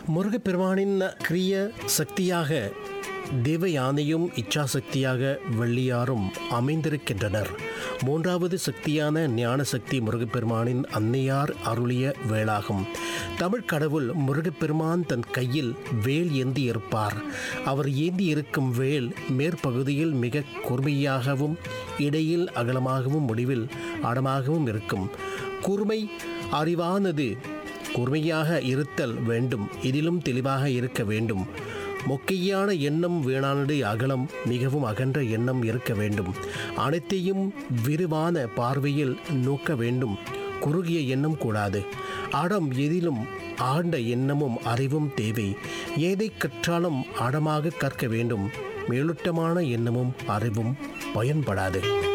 முருகப்பெருமானின் கிரிய சக்தியாக தேவயானையும் இச்சாசக்தியாக வெள்ளியாரும் அமைந்திருக்கின்றனர் மூன்றாவது சக்தியான ஞான சக்தி முருகப்பெருமானின் அன்னையார் அருளிய வேளாகும் தமிழ் கடவுள் முருகப்பெருமான் தன் கையில் வேல் ஏந்தி இருப்பார் அவர் ஏந்தி இருக்கும் வேல் மேற்பகுதியில் மிக கூர்மையாகவும் இடையில் அகலமாகவும் முடிவில் ஆழமாகவும் இருக்கும் கூர்மை அறிவானது கூர்மையாக இருத்தல் வேண்டும் இதிலும் தெளிவாக இருக்க வேண்டும் மொக்கையான எண்ணம் வீணானது அகலம் மிகவும் அகன்ற எண்ணம் இருக்க வேண்டும் அனைத்தையும் விரிவான பார்வையில் நோக்க வேண்டும் குறுகிய எண்ணம் கூடாது ஆடம் எதிலும் ஆண்ட எண்ணமும் அறிவும் தேவை எதை கற்றாலும் ஆழமாக கற்க வேண்டும் மேலோட்டமான எண்ணமும் அறிவும் பயன்படாது